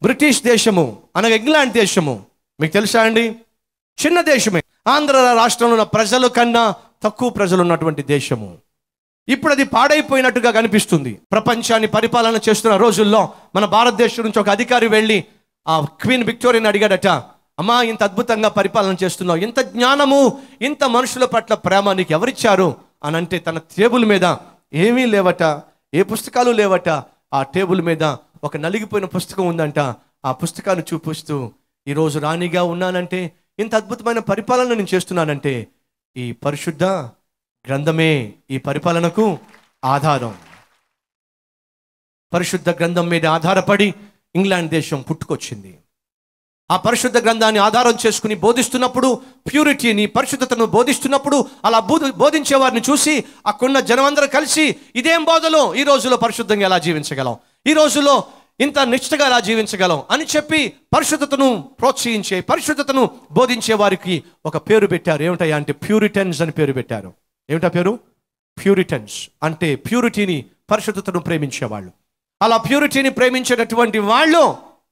British దేశము అనగా England దేశము మీకు తెలుసా అండి చిన్న దేశమే ఆంధ్ర రాష్ట్రంలో ఉన్న ప్రజల కన్నా తక్కువ ప్రజలు ఉన్నటువంటి దేశము ఇప్పుడు అది పాడైపోయినట్టుగా కనిపిస్తుంది ప్రపంచాన్ని పరిపాలన చేస్తున్న రోజుల్లో మన భారతదేశం నుంచి ఒక అధికారి వెళ్ళి ఆ క్వీన్ విక్టోరియాని అడిగాడట అమ్మా ఇంత అద్భుతంగా పరిపాలన చేస్తున్నావు ఇంత జ్ఞానము ఇంత మనుషుల పట్ల ప్రేమ నీకు ఎవరిచ్చారు అని అంటే తన టేబుల్ మీద ఏమీ లేవట ఏ పుస్తకాలు లేవట ఆ టేబుల్ మీద ఒక నలిగిపోయిన పుస్తకం ఉందంట ఆ పుస్తకాన్ని చూపిస్తూ ఈరోజు రాణిగా ఉన్నానంటే ఇంత అద్భుతమైన పరిపాలన నేను చేస్తున్నానంటే ఈ పరిశుద్ధ గ్రంథమే ఈ పరిపాలనకు ఆధారం పరిశుద్ధ గ్రంథం మీద ఆధారపడి ఇంగ్లాండ్ దేశం పుట్టుకొచ్చింది ఆ పరిశుద్ధ గ్రంథాన్ని ఆధారం చేసుకుని బోధిస్తున్నప్పుడు ప్యూరిటీని పరిశుద్ధతను బోధిస్తున్నప్పుడు అలా బోధ బోధించే వారిని చూసి అక్కడున్న జనమందరూ కలిసి ఇదేం బోధలో ఈ రోజులో పరిశుద్ధంగా ఎలా జీవించగలం ఈ రోజులో ఇంత నిష్ఠగా ఎలా జీవించగలం అని చెప్పి పరిశుద్ధతను ప్రోత్సహించే పరిశుద్ధతను బోధించే వారికి ఒక పేరు పెట్టారు ఏమిటయ్యా అంటే ప్యూరిటన్స్ అని పేరు పెట్టారు ఏమిటా పేరు ప్యూరిటన్స్ అంటే ప్యూరిటీని పరిశుద్ధతను ప్రేమించేవాళ్ళు అలా ప్యూరిటీని ప్రేమించేటటువంటి వాళ్ళు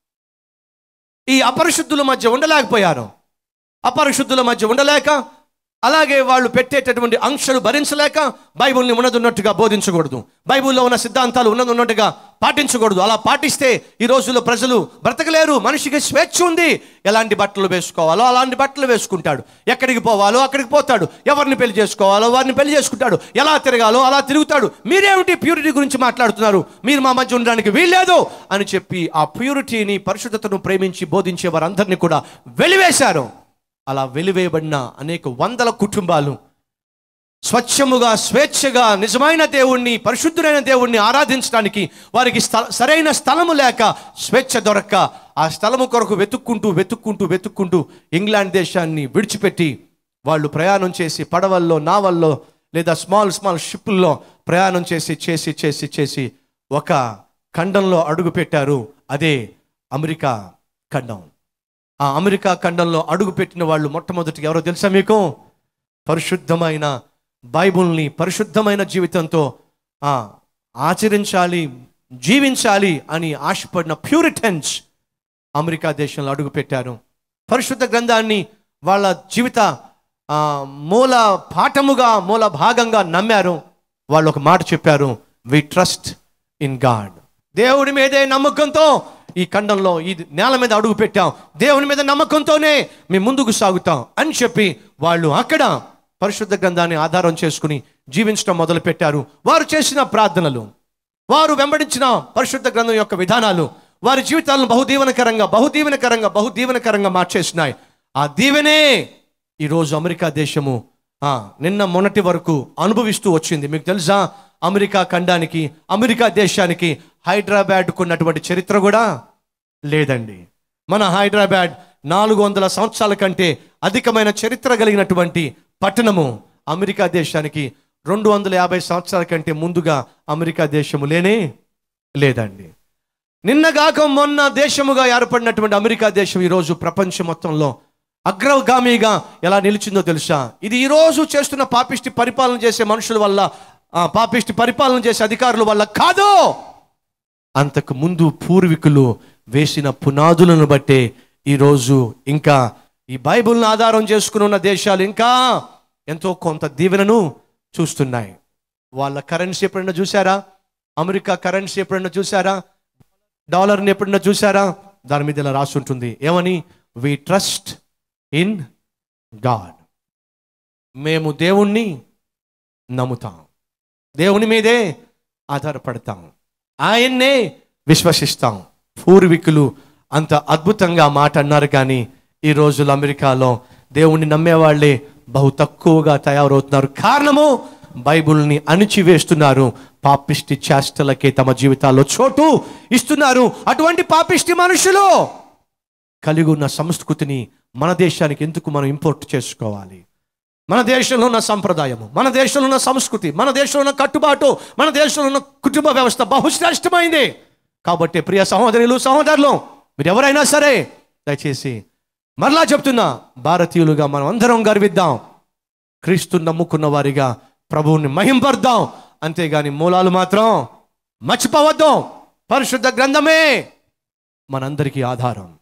ఈ అపరిశుద్ధుల మధ్య ఉండలేకపోయారు అపరిశుద్ధుల మధ్య ఉండలేక అలాగే వాళ్ళు పెట్టేటటువంటి ఆంక్షలు భరించలేక బైబిల్ని ఉన్నదున్నట్టుగా బోధించకూడదు బైబిల్లో ఉన్న సిద్ధాంతాలు ఉన్నదున్నట్టుగా పాటించకూడదు అలా పాటిస్తే ఈ రోజుల్లో ప్రజలు బ్రతకలేరు మనిషికి స్వేచ్ఛ ఉంది ఎలాంటి బట్టలు వేసుకోవాలో అలాంటి బట్టలు వేసుకుంటాడు ఎక్కడికి పోవాలో అక్కడికి పోతాడు ఎవరిని పెళ్లి చేసుకోవాలో వారిని పెళ్లి చేసుకుంటాడు ఎలా తిరగాలో అలా తిరుగుతాడు మీరేమిటి ప్యూరిటీ గురించి మాట్లాడుతున్నారు మీరు మా మధ్య ఉండడానికి వీల్లేదు అని చెప్పి ఆ ప్యూరిటీని పరిశుద్ధతను ప్రేమించి బోధించే వారందరినీ కూడా వెలివేశారు అలా వెలివేయబడిన అనేక వందల కుటుంబాలు స్వచ్ఛముగా స్వేచ్ఛగా నిజమైన దేవుణ్ణి పరిశుద్ధుడైన దేవుణ్ణి ఆరాధించడానికి వారికి స్థల సరైన స్థలము లేక స్వేచ్ఛ దొరక్క ఆ స్థలము కొరకు వెతుక్కుంటూ వెతుక్కుంటూ వెతుక్కుంటూ ఇంగ్లాండ్ దేశాన్ని విడిచిపెట్టి వాళ్ళు ప్రయాణం చేసి పడవల్లో నావల్లో లేదా స్మాల్ స్మాల్ షిప్పుల్లో ప్రయాణం చేసి చేసి చేసి చేసి ఒక ఖండంలో అడుగు పెట్టారు అదే అమెరికా ఖండం ఆ అమెరికా ఖండంలో అడుగు పెట్టిన వాళ్ళు మొట్టమొదటి ఎవరో తెలుసా మీకు పరిశుద్ధమైన బైబుల్ని పరిశుద్ధమైన జీవితంతో ఆ, ఆచరించాలి జీవించాలి అని ఆశపడిన ప్యూరిటన్స్ అమెరికా దేశంలో అడుగుపెట్టారు పరిశుద్ధ గ్రంథాన్ని వాళ్ళ జీవిత ఆ, మూల పాఠముగా మూల భాగంగా నమ్మారు వాళ్ళు ఒక మాట చెప్పారు వి ట్రస్ట్ ఇన్ గాడ్ దేవుడి మీదే నమ్మకంతో ఈ ఖండంలో ఈ నేల మీద అడుగు పెట్టాం దేవుని మీద నమ్మకంతోనే మేము ముందుకు సాగుతాం అని చెప్పి వాళ్ళు అక్కడ పరిశుద్ధ గ్రంథాన్ని ఆధారం చేసుకుని జీవించడం మొదలు పెట్టారు వారు చేసిన ప్రార్థనలు వారు వెంబడించిన పరిశుద్ధ గ్రంథం యొక్క విధానాలు వారి జీవితాలను బహుదీవనకరంగా బహుదీవనకరంగా బహుదీవనకరంగా మార్చేసినాయి ఆ దీవెనే ఈరోజు అమెరికా దేశము ఆ, నిన్న మొన్నటి వరకు అనుభవిస్తూ వచ్చింది మీకు తెలుసా అమెరికా ఖండానికి అమెరికా దేశానికి హైదరాబాద్కు ఉన్నటువంటి చరిత్ర కూడా లేదండి మన హైదరాబాద్ నాలుగు వందల సంవత్సరాల కంటే అధికమైన చరిత్ర కలిగినటువంటి పట్టణము అమెరికా దేశానికి రెండు వందల యాభై సంవత్సరాల కంటే ముందుగా అమెరికా దేశము లేనే లేదండి నిన్నగాక మొన్న దేశముగా ఏర్పడినటువంటి అమెరికా దేశం ఈరోజు ప్రపంచం మొత్తంలో అగ్రగామిగా ఎలా నిలిచిందో తెలుసా ఇది ఈరోజు చేస్తున్న పాపిష్టి పరిపాలన చేసే మనుషుల వల్ల ఆ, పాపిష్టి పరిపాలన చేసే అధికారుల వల్ల కాదు అంతకు ముందు పూర్వీకులు వేసిన పునాదులను బట్టే ఈరోజు ఇంకా ఈ బైబిల్ని ఆధారం చేసుకుని ఉన్న దేశాలు ఇంకా ఎంతో కొంత దీవెనను చూస్తున్నాయి వాళ్ళ కరెన్సీ ఎప్పుడైనా చూసారా అమెరికా కరెన్సీ ఎప్పుడైనా చూసారా డాలర్ని ఎప్పుడైనా చూసారా దాని మీద ఇలా రాసి ఉంటుంది ఏమని వి ట్రస్ట్ ఇన్ గాడ్ మేము దేవుణ్ణి నమ్ముతాం దేవుని మీదే ఆధారపడతాం ఆయన్నే విశ్వసిస్తాం పూర్వీకులు అంత అద్భుతంగా మాట అన్నారు కానీ ఈ రోజులు అమెరికాలో దేవుణ్ణి నమ్మేవాళ్లే బహు తక్కువగా తయారవుతున్నారు కారణము బైబిల్ని అణిచివేస్తున్నారు పాపిష్టి చేష్టలకే తమ జీవితాల్లో చోటు ఇస్తున్నారు అటువంటి పాపిష్టి మనుషులు కలిగి ఉన్న సంస్కృతిని మన దేశానికి ఎందుకు మనం ఇంపోర్ట్ చేసుకోవాలి మన దేశంలో ఉన్న సంప్రదాయము మన దేశంలో ఉన్న సంస్కృతి మన దేశంలో ఉన్న కట్టుబాటు మన దేశంలో ఉన్న కుటుంబ వ్యవస్థ బహుశ్రేష్టమైంది కాబట్టి ప్రియ సహోదరులు సహోదరులు మీరు ఎవరైనా సరే దయచేసి మరలా చెప్తున్నా భారతీయులుగా మనం అందరం గర్విద్దాం క్రీస్తు నమ్ముకున్న వారిగా ప్రభువుని మహింపర్దాం అంతేగాని మూలాలు మాత్రం మర్చిపోవద్దాం పరిశుద్ధ గ్రంథమే మనందరికీ ఆధారం